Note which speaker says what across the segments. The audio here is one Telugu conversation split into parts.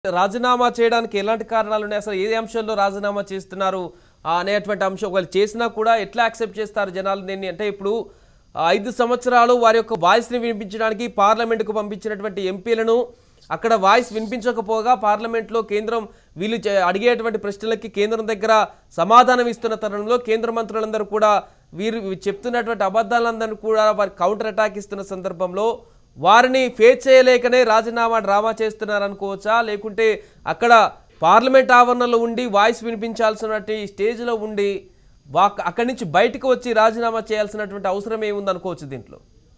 Speaker 1: రాజీనామా చేయడానికి ఎలాంటి కారణాలు ఉన్నాయి అసలు ఏ అంశంలో రాజీనామా చేస్తున్నారు ఆ, అనేటువంటి అంశం ఒకవేళ చేసినా కూడా ఎట్లా యాక్సెప్ట్ చేస్తారు జనాలు దీన్ని అంటే ఇప్పుడు ఆ, ఐదు సంవత్సరాలు వారి యొక్క వాయిస్ని వినిపించడానికి పార్లమెంటుకు పంపించినటువంటి ఎంపీలను అక్కడ వాయిస్ వినిపించకపోగా పార్లమెంట్లో కేంద్రం వీళ్ళు చే- అడిగేటువంటి ప్రశ్నలకి కేంద్రం దగ్గర సమాధానం ఇస్తున్న తరుణంలో కేంద్ర మంత్రులందరూ కూడా వీరు చెప్తున్నటువంటి అబద్ధాలందరూ కూడా వారి కౌంటర్ అటాక్ ఇస్తున్న సందర్భంలో వారిని ఫేస్ చేయలేకనే రాజీనామా డ్రామా చేస్తున్నారు అనుకోవచ్చా లేకుంటే అక్కడ పార్లమెంట్ ఆవరణలో ఉండి వాయిస్ వినిపించాల్సినటువంటి స్టేజ్లో ఉండి వా అక్కడి నుంచి బయటకు వచ్చి రాజీనామా చేయాల్సినటువంటి అవసరం ఏముంది అనుకోవచ్చు దీంట్లో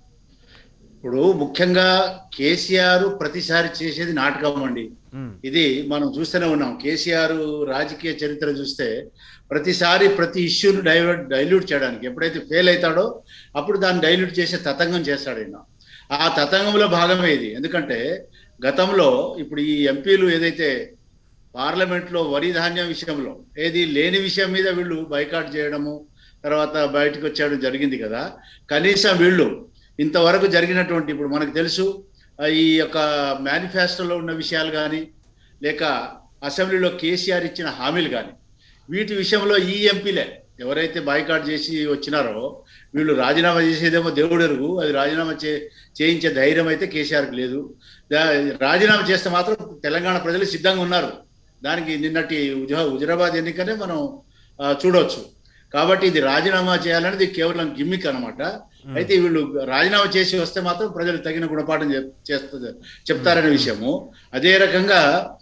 Speaker 2: ఇప్పుడు ముఖ్యంగా కేసీఆర్ ప్రతిసారి చేసేది నాటకం అండి ఇది మనం చూస్తూనే ఉన్నాం కేసీఆర్ రాజకీయ చరిత్ర చూస్తే ప్రతిసారి ప్రతి ఇష్యూను డైవర్ట్ డైల్యూట్ చేయడానికి ఎప్పుడైతే ఫెయిల్ అవుతాడో అప్పుడు దాన్ని డైల్యూట్ చేసే తతంగం చేస్తాడు ఆయన ఆ తతంగంలో భాగమే ఇది ఎందుకంటే గతంలో ఇప్పుడు ఈ ఎంపీలు ఏదైతే పార్లమెంట్లో వరి ధాన్యం విషయంలో ఏది లేని విషయం మీద వీళ్ళు బైకాట్ చేయడము తర్వాత బయటకు వచ్చేయడం జరిగింది కదా కనీసం వీళ్ళు ఇంతవరకు జరిగినటువంటి ఇప్పుడు మనకు తెలుసు ఆ, ఈ యొక్క మేనిఫెస్టోలో ఉన్న విషయాలు కానీ లేక అసెంబ్లీలో కేసీఆర్ ఇచ్చిన హామీలు కానీ వీటి విషయంలో ఈ ఎంపీలే ఎవరైతే బాయ్కాట్ చేసి వచ్చినారో వీళ్ళు రాజీనామా చేసేదేమో దేవుడు ఎరుగు అది రాజీనామా చే చేయించే ధైర్యం అయితే కేసీఆర్కి లేదు దా- రాజీనామా చేస్తే మాత్రం తెలంగాణ ప్రజలు సిద్ధంగా ఉన్నారు దానికి నిన్నటి ఉజ హుజరాబాద్ ఎన్నికనే మనం ఆ, చూడవచ్చు కాబట్టి ఇది రాజీనామా చేయాలనేది కేవలం గిమ్మిక్ అన్నమాట అయితే వీళ్ళు రాజీనామా చేసి వస్తే మాత్రం ప్రజలు తగిన గుణపాఠం చెప్- చేస్తుంది చెప్తారనే విషయము అదే రకంగా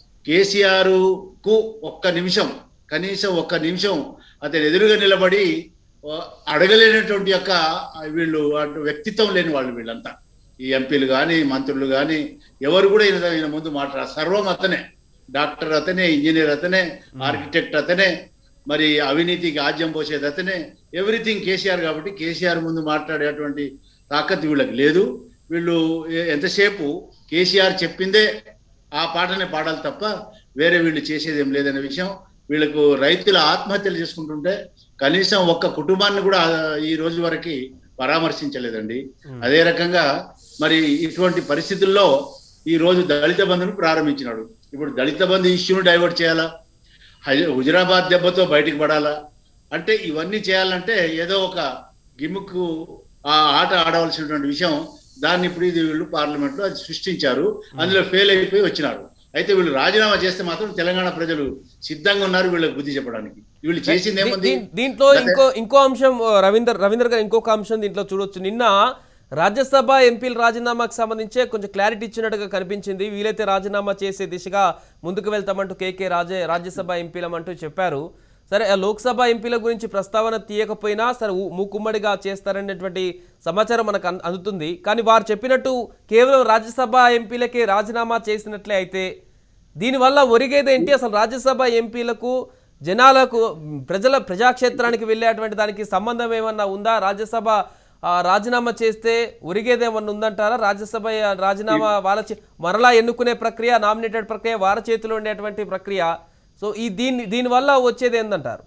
Speaker 2: కేసీఆర్ కు ఒక్క నిమిషం కనీసం ఒక్క నిమిషం అతను ఎదురుగా నిలబడి ఆ, అడగలేనటువంటి యొక్క ఆ, వీళ్ళు అటు వ్యక్తిత్వం లేని వాళ్ళు వీళ్ళంతా ఈ ఎంపీలు కానీ మంత్రులు కానీ ఎవరు కూడా ఈయన ఈయన ముందు మాట్లాడారు సర్వం అతనే డాక్టర్ అతనే ఇంజనీర్ అతనే ఆర్కిటెక్ట్ అతనే మరి అవినీతికి ఆజ్యం పోసేది అతనే ఎవ్రీథింగ్ కేసీఆర్ కాబట్టి కేసీఆర్ ముందు మాట్లాడేటువంటి తాకత్ వీళ్ళకి లేదు వీళ్ళు ఏ- ఎంతసేపు కేసీఆర్ చెప్పిందే ఆ పాటనే పాడాలి తప్ప వేరే వీళ్ళు చేసేది ఏం లేదనే విషయం వీళ్ళకు రైతుల ఆత్మహత్యలు చేసుకుంటుంటే కనీసం ఒక్క కుటుంబాన్ని కూడా ఆ, ఈ రోజు వరకు పరామర్శించలేదండి అదే రకంగా మరి ఇటువంటి పరిస్థితుల్లో ఈ రోజు దళిత బంధును ప్రారంభించినాడు ఇప్పుడు దళిత బంధు ఇష్యూను డైవర్ట్ చేయాలా హై- హుజరాబాద్ దెబ్బతో బయటికి పడాలా అంటే ఇవన్నీ చేయాలంటే ఏదో ఒక గిమ్ముకు ఆ ఆట ఆడవలసినటువంటి విషయం దాన్ని ఇప్పుడు ఇది వీళ్ళు పార్లమెంట్ లో అది సృష్టించారు అందులో ఫెయిల్ అయిపోయి వచ్చినారు అయితే వీళ్ళు రాజీనామా చేస్తే మాత్రం తెలంగాణ ప్రజలు సిద్ధంగా ఉన్నారు వీళ్ళకి బుద్ధి చెప్పడానికి వీళ్ళు చేసింది
Speaker 1: దీ-
Speaker 2: ఏముంది
Speaker 1: దీ- దీంట్లో ఇంకో ఇంకో అంశం ఆ, రవీందర్ రవీందర్ గారు ఇంకొక అంశం దీంట్లో చూడొచ్చు నిన్న రాజ్యసభ ఎంపీల రాజీనామాకు సంబంధించే కొంచెం క్లారిటీ ఇచ్చినట్టుగా కనిపించింది వీలైతే రాజీనామా చేసే దిశగా ముందుకు వెళ్తామంటూ కేకే రాజే రాజ్యసభ ఎంపీలమంటూ చెప్పారు సరే ఆ లోక్సభ ఎంపీల గురించి ప్రస్తావన తీయకపోయినా సరే ఊ- మూకుమ్మడిగా చేస్తారనేటువంటి సమాచారం మనకు అన్- అందుతుంది కానీ వారు చెప్పినట్టు కేవలం రాజ్యసభ ఎంపీలకే రాజీనామా చేసినట్లే అయితే దీనివల్ల ఒరిగేదేంటి అసలు రాజ్యసభ ఎంపీలకు జనాలకు మ్, ప్రజల ప్రజాక్షేత్రానికి వెళ్ళేటువంటి దానికి సంబంధం ఏమన్నా ఉందా రాజ్యసభ ఆ, రాజీనామా చేస్తే ఒరిగేదేమన్నా ఉందంటారా రాజ్యసభ ఆ, రాజీనామా వాళ్ళ చే- మరలా ఎన్నుకునే ప్రక్రియ నామినేటెడ్ ప్రక్రియ వారి చేతిలో ఉండేటువంటి ప్రక్రియ సో ఈ దీన్ని దీనివల్ల వచ్చేది ఏందంటారు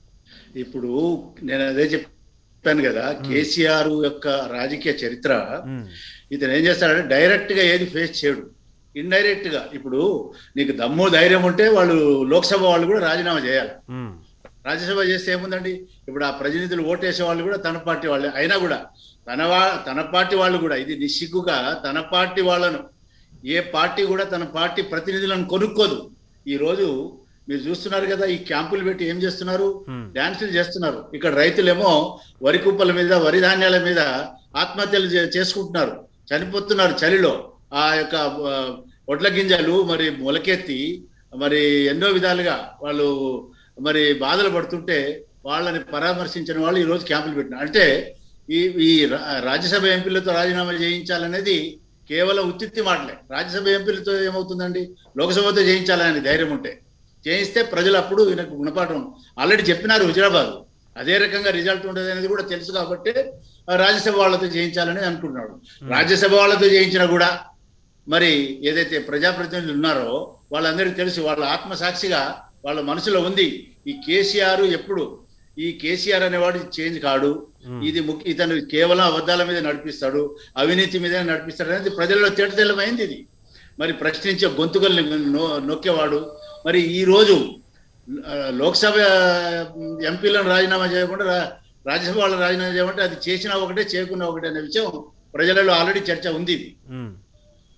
Speaker 2: ఇప్పుడు నేను అదే చెప్పాను కదా కేసీఆర్ యొక్క రాజకీయ చరిత్ర ఇతను ఏం చేస్తాడంటే డైరెక్ట్ గా ఏది ఫేస్ చేయడు ఇండైరెక్ట్ గా ఇప్పుడు నీకు దమ్ము ధైర్యం ఉంటే వాళ్ళు లోక్సభ వాళ్ళు కూడా రాజీనామా చేయాలి రాజ్యసభ చేస్తే ఏముందండి ఇప్పుడు ఆ ప్రతినిధులు ఓటేసే వాళ్ళు కూడా తన పార్టీ వాళ్ళే అయినా కూడా తన వా తన పార్టీ వాళ్ళు కూడా ఇది నిస్సిగ్గుగా తన పార్టీ వాళ్ళను ఏ పార్టీ కూడా తన పార్టీ ప్రతినిధులను కొనుక్కోదు ఈ రోజు మీరు చూస్తున్నారు కదా ఈ క్యాంపులు పెట్టి ఏం చేస్తున్నారు డాన్సులు చేస్తున్నారు ఇక్కడ రైతులేమో వరి కుప్పల మీద వరి ధాన్యాల మీద ఆత్మహత్యలు చే- చేసుకుంటున్నారు చనిపోతున్నారు చలిలో ఆ యొక్క ఆ, వడ్ల గింజలు మరి మొలకెత్తి మరి ఎన్నో విధాలుగా వాళ్ళు మరి బాధలు పడుతుంటే వాళ్ళని పరామర్శించిన వాళ్ళు ఈ రోజు క్యాంపులు పెట్టినారు అంటే ఈ ఈ రా- రాజ్యసభ ఎంపీలతో రాజీనామా చేయించాలనేది కేవలం ఉత్తిత్తి మాటలే రాజ్యసభ ఎంపీలతో ఏమవుతుందండి లోక్సభతో చేయించాలని ధైర్యం ఉంటే చేయిస్తే ప్రజలు అప్పుడు ఈయనకు గుణపాఠం ఆల్రెడీ చెప్పినారు హుజరాబాద్ అదే రకంగా రిజల్ట్ ఉంటుంది అనేది కూడా తెలుసు కాబట్టి ఆ రాజ్యసభ వాళ్ళతో చేయించాలని అనుకుంటున్నాడు రాజ్యసభ వాళ్ళతో చేయించినా కూడా మరి ఏదైతే ప్రజాప్రతినిధులు ఉన్నారో వాళ్ళందరికీ తెలుసు వాళ్ళ ఆత్మసాక్షిగా వాళ్ళ మనసులో ఉంది ఈ కేసీఆర్ ఎప్పుడు ఈ కేసీఆర్ అనేవాడు చేంజ్ కాడు ఇది ముఖ్య ఇతను కేవలం అబద్ధాల మీద నడిపిస్తాడు అవినీతి మీద నడిపిస్తాడు అనేది ప్రజల్లో తేటతెల్లమైంది ఇది మరి ప్రశ్నించే గొంతుకల్ని నొ- నొక్కేవాడు మరి ఈ రోజు ఆ, లోక్సభ ఎంపీలను రాజీనామా చేయకుండా రా- రాజ్యసభ వాళ్ళు రాజీనామా చేయమంటే అది చేసినా ఒకటే చేయకున్నా ఒకటే అనే విషయం ప్రజలలో ఆల్రెడీ చర్చ ఉంది ఇది
Speaker 1: ఉమ్.